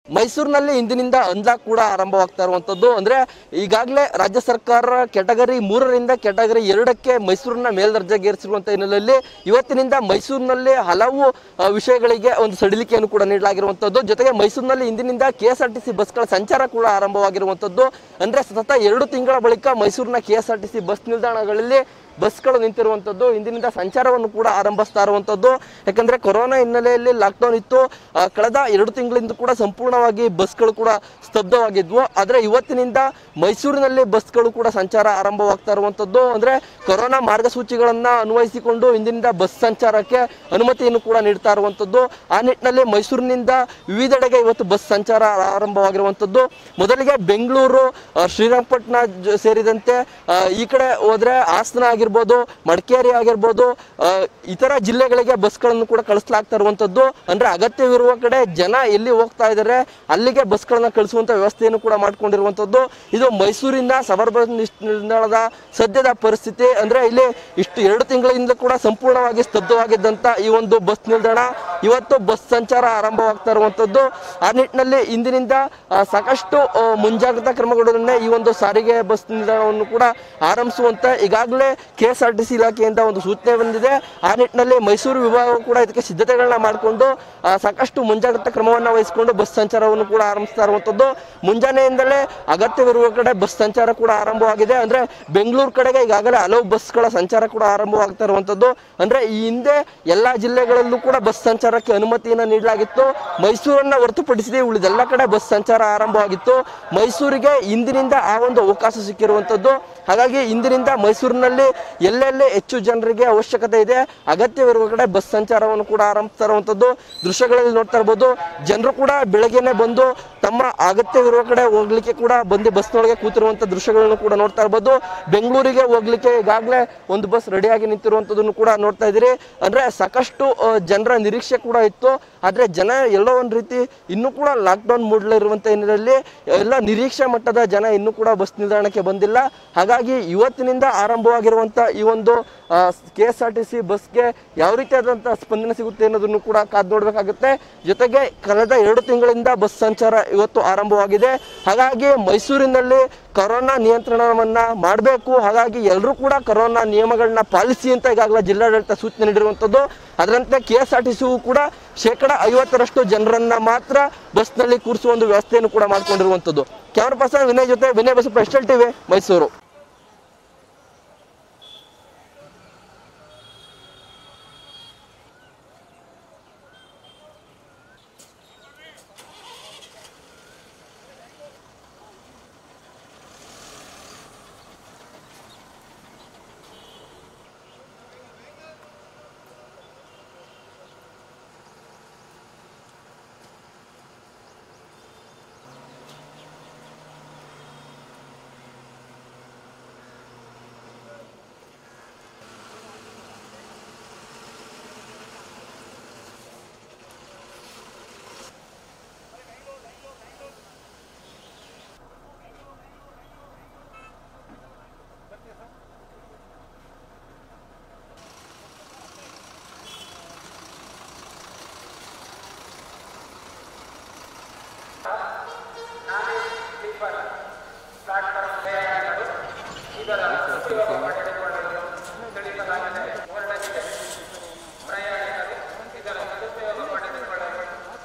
ಮೈಸೂರಿನಲ್ಲಿ ಇಂದಿನಿಂದ ಅನ್ಲಾಕ್ ಕೂಡ ಆರಂಭವಾಗ್ತಾ ಇರುವಂತದ್ದು ಅಂದ್ರೆ ಈಗಾಗಲೇ ರಾಜ್ಯ ಸರ್ಕಾರ ಕೆಟಗರಿ ಮೂರರಿಂದ ಕೆಟಗರಿ ಎರಡಕ್ಕೆ ಮೈಸೂರನ್ನ ಮೇಲ್ದರ್ಜೆಗೇರಿಸಿರುವಂತ ಹಿನ್ನೆಲೆಯಲ್ಲಿ ಇವತ್ತಿನಿಂದ ಮೈಸೂರಿನಲ್ಲಿ ಹಲವು ಆ, ವಿಷಯಗಳಿಗೆ ಒಂದು ಸಡಿಲಿಕೆಯನ್ನು ಕೂಡ ನೀಡಲಾಗಿರುವಂತದ್ದು ಜೊತೆಗೆ ಮೈಸೂರಿನಲ್ಲಿ ಇಂದಿನಿಂದ K S R T C ಬಸ್ಗಳ ಸಂಚಾರ ಕೂಡ ಆರಂಭವಾಗಿರುವಂತದ್ದು ಅಂದ್ರೆ ಸತತ ಎರಡು ತಿಂಗಳ ಬಳಿಕ ಮೈಸೂರಿನ K S R T C bus ನಿಲ್ದಾಣಗಳಲ್ಲಿ ಬಸ್ಗಳು ನಿಂತಿರುವಂಥದ್ದು ಇಂದಿನಿಂದ ಸಂಚಾರವನ್ನು ಕೂಡ ಆರಂಭಿಸ್ತಾ ಇರುವಂಥದ್ದು ಯಾಕಂದ್ರೆ ಕೊರೋನಾ ಹಿನ್ನೆಲೆಯಲ್ಲಿ ಲಾಕ್ಡೌನ್ ಇತ್ತು ಆ, ಕಳೆದ ಎರಡು ತಿಂಗಳಿಂದ ಕೂಡ ಸಂಪೂರ್ಣವಾಗಿ ಬಸ್ಗಳು ಕೂಡ ಸ್ತಬ್ಧವಾಗಿದ್ವು ಆದರೆ ಇವತ್ತಿನಿಂದ ಮೈಸೂರಿನಲ್ಲಿ ಬಸ್ಗಳು ಕೂಡ ಸಂಚಾರ ಆರಂಭವಾಗ್ತಾ ಇರುವಂಥದ್ದು ಅಂದ್ರೆ ಕೊರೋನಾ ಮಾರ್ಗಸೂಚಿಗಳನ್ನ ಅನ್ವಯಿಸಿಕೊಂಡು ಇಂದಿನಿಂದ ಬಸ್ ಸಂಚಾರಕ್ಕೆ ಅನುಮತಿಯನ್ನು ಕೂಡ ನೀಡ್ತಾ ಇರುವಂಥದ್ದು ಆ ನಿಟ್ಟಿನಲ್ಲಿ ಮೈಸೂರಿನಿಂದ ವಿವಿಧೆಡೆಗೆ ಇವತ್ತು ಬಸ್ ಸಂಚಾರ ಆರಂಭವಾಗಿರುವಂಥದ್ದು ಮೊದಲಿಗೆ ಬೆಂಗಳೂರು ಆ, ಶ್ರೀರಂಗಪಟ್ಟಣ ಜ- ಸೇರಿದಂತೆ ಆ, ಈ ಕಡೆ ಹೋದ್ರೆ ಹಾಸನ ಆಗಿರ್ಬೋದು ಮಡಿಕೇರಿ ಆಗಿರ್ಬೋದು ಆ, ಇತರ ಜಿಲ್ಲೆಗಳಿಗೆ ಬಸ್ಗಳನ್ನು ಕೂಡ ಕಳಿಸ್ಲಾಗ್ತಾ ಇರುವಂಥದ್ದು ಅಂದ್ರೆ ಅಗತ್ಯವಿರುವ ಕಡೆ ಜನ ಎಲ್ಲಿ ಹೋಗ್ತಾ ಇದ್ದಾರೆ ಅಲ್ಲಿಗೆ ಬಸ್ಗಳನ್ನ ಕಳಿಸುವಂತ ವ್ಯವಸ್ಥೆಯನ್ನು ಕೂಡ ಮಾಡ್ಕೊಂಡಿರುವಂಥದ್ದು ಇದು ಮೈಸೂರಿಂದ ಸಬರ್ಬನ್ ನಿಸ್- ನಿಲ್ದಾಣದ ಸದ್ಯದ ಪರಿಸ್ಥಿತಿ ಅಂದ್ರೆ ಇಲ್ಲಿ ಇಷ್ಟು ಎರಡು ತಿಂಗಳಿಂದ ಕೂಡ ಸಂಪೂರ್ಣವಾಗಿ ಸ್ತಬ್ಧವಾಗಿದ್ದಂತ ಈ ಒಂದು ಬಸ್ ನಿಲ್ದಾಣ ಇವತ್ತು ಬಸ್ ಸಂಚಾರ ಆರಂಭವಾಗ್ತಾ ಇರುವಂಥದ್ದು ಆ ನಿಟ್ಟಿನಲ್ಲಿ ಇಂದಿನಿಂದ ಆ, ಸಾಕಷ್ಟು ಆ, ಮುಂಜಾಗ್ರತಾ ಕ್ರಮಗಳನ್ನೇ ಈ ಒಂದು ಸಾರಿಗೆ ಬಸ್ ನಿಲ್ದಾಣವನ್ನು ಕೂಡ ಆರಂಭಿಸುವಂತ ಈಗಾಗಲೇ K S R T C ಇಲಾಖೆಯಿಂದ ಒಂದು ಸೂಚನೆ ಬಂದಿದೆ ಆ ನಿಟ್ಟಿನಲ್ಲಿ ಮೈಸೂರು ವಿಭಾಗ ಕೂಡ ಇದಕ್ಕೆ ಸಿದ್ಧತೆಗಳನ್ನ ಮಾಡಿಕೊಂಡು ಆ, ಸಾಕಷ್ಟು ಮುಂಜಾಗ್ರತಾ ಕ್ರಮವನ್ನು ವಹಿಸಿಕೊಂಡು ಬಸ್ ಸಂಚಾರವನ್ನು ಕೂಡ ಆರಂಭಿಸ್ತಾ ಇರುವಂಥದ್ದು ಮುಂಜಾನೆಯಿಂದಲೇ ಅಗತ್ಯವಿರುವ ಕಡೆ ಬಸ್ ಸಂಚಾರ ಕೂಡ ಆರಂಭವಾಗಿದೆ ಅಂದ್ರೆ ಬೆಂಗಳೂರು ಕಡೆಗೆ ಈಗಾಗಲೇ ಹಲವು ಬಸ್ಗಳ ಸಂಚಾರ ಕೂಡ ಆರಂಭವಾಗ್ತಾ ಇರುವಂಥದ್ದು ಅಂದ್ರೆ ಈ ಹಿಂದೆ ಎಲ್ಲಾ ಜಿಲ್ಲೆಗಳಲ್ಲೂ ಕೂಡ ಬಸ್ ಸಂಚಾರಕ್ಕೆ ಅನುಮತಿಯನ್ನು ನೀಡಲಾಗಿತ್ತು ಮೈಸೂರನ್ನ ಹೊರತುಪಡಿಸಿದೆ ಉಳಿದೆಲ್ಲ ಕಡೆ ಬಸ್ ಸಂಚಾರ ಆರಂಭವಾಗಿತ್ತು ಮೈಸೂರಿಗೆ ಇಂದಿನಿಂದ ಆ ಒಂದು ಅವಕಾಶ ಸಿಕ್ಕಿರುವಂಥದ್ದು ಹಾಗಾಗಿ ಇಂದಿನಿಂದ ಮೈಸೂರಿನಲ್ಲಿ ಎಲ್ಲೆಲ್ಲಿ ಹೆಚ್ಚು ಜನರಿಗೆ ಅವಶ್ಯಕತೆ ಇದೆ ಅಗತ್ಯವಿರುವ ಕಡೆ ಬಸ್ ಸಂಚಾರವನ್ನು ಕೂಡ ಆರಂಭಿಸ್ತಾ ಇರುವಂಥದ್ದು ದೃಶ್ಯಗಳಲ್ಲಿ ನೋಡ್ತಾ ಇರ್ಬೋದು ಜನರು ಕೂಡ ಬೆಳಗ್ಗೆನೆ ಬಂದು ತಮ್ಮ ಅಗತ್ಯವಿರುವ ಕಡೆ ಹೋಗ್ಲಿಕ್ಕೆ ಕೂಡ ಬಂದು ಬಸ್ನೊಳಗೆ ಕೂತಿರುವಂಥ ದೃಶ್ಯಗಳನ್ನು ಕೂಡ ನೋಡ್ತಾ ಇರ್ಬೋದು ಬೆಂಗಳೂರಿಗೆ ಹೋಗ್ಲಿಕ್ಕೆ ಈಗಾಗಲೇ ಒಂದು ಬಸ್ ರೆಡಿಯಾಗಿ ನಿಂತಿರುವಂಥದ್ದನ್ನು ಕೂಡ ನೋಡ್ತಾ ಇದ್ದೀರಿ ಅಂದ್ರೆ ಸಾಕಷ್ಟು ಆ, ಜನರ ನಿರೀಕ್ಷೆ ಕೂಡ ಇತ್ತು ಆದ್ರೆ ಜನ ಎಲ್ಲೋ ಒಂದು ರೀತಿ ಇನ್ನೂ ಕೂಡ ಲಾಕ್ಡೌನ್ ಮೂಡಲಿರುವಂತ ಹಿನ್ನೆಲೆಯಲ್ಲಿ ಎಲ್ಲ ನಿರೀಕ್ಷೆ ಮಟ್ಟದ ಜನ ಇನ್ನೂ ಕೂಡ ಬಸ್ ನಿಲ್ದಾಣಕ್ಕೆ ಬಂದಿಲ್ಲ ಹಾಗಾಗಿ ಇವತ್ತಿನಿಂದ ಆರಂಭವಾಗಿರುವಂತ ಈ ಒಂದು K S R T C ಬಸ್ಗೆ ಯಾವ ರೀತಿಯಾದಂತಹ ಸ್ಪಂದನೆ ಸಿಗುತ್ತೆ ಅನ್ನೋದನ್ನು ಕೂಡ ಕಾದು ನೋಡಬೇಕಾಗುತ್ತೆ ಜೊತೆಗೆ ಕಳೆದ ಎರಡು ತಿಂಗಳಿಂದ ಬಸ್ ಸಂಚಾರ ಇವತ್ತು ಆರಂಭವಾಗಿದೆ ಹಾಗಾಗಿ ಮೈಸೂರಿನಲ್ಲಿ ಕೊರೋನಾ ನಿಯಂತ್ರಣವನ್ನ ಮಾಡಬೇಕು ಹಾಗಾಗಿ ಎಲ್ಲರೂ ಕೂಡ ಕೊರೋನಾ ನಿಯಮಗಳನ್ನ ಪಾಲಿಸಿ ಅಂತ ಈಗಾಗಲೇ ಜಿಲ್ಲಾಡಳಿತ ಸೂಚನೆ ನೀಡಿರುವಂಥದ್ದು ಅದರಂತೆ ಕೆ ಎಸ್ ಆರ್ ಟಿ ಸಿಯು ಕೂಡ ಶೇಕಡ ಐವತ್ತರಷ್ಟು ಜನರನ್ನ ಮಾತ್ರ ಬಸ್ನಲ್ಲಿ ಕೂರಿಸುವ ಒಂದು ವ್ಯವಸ್ಥೆಯನ್ನು ಕೂಡ ಮಾಡ್ಕೊಂಡಿರುವಂಥದ್ದು ಕ್ಯಾಮರಾ ಪರ್ಸನ್ ವಿನಯ್ ಜೊತೆ ವಿನಯ್ ಬಸಪ್ಪ ಎಸ್ಟೆಲ್ ಟಿವಿ ಮೈಸೂರು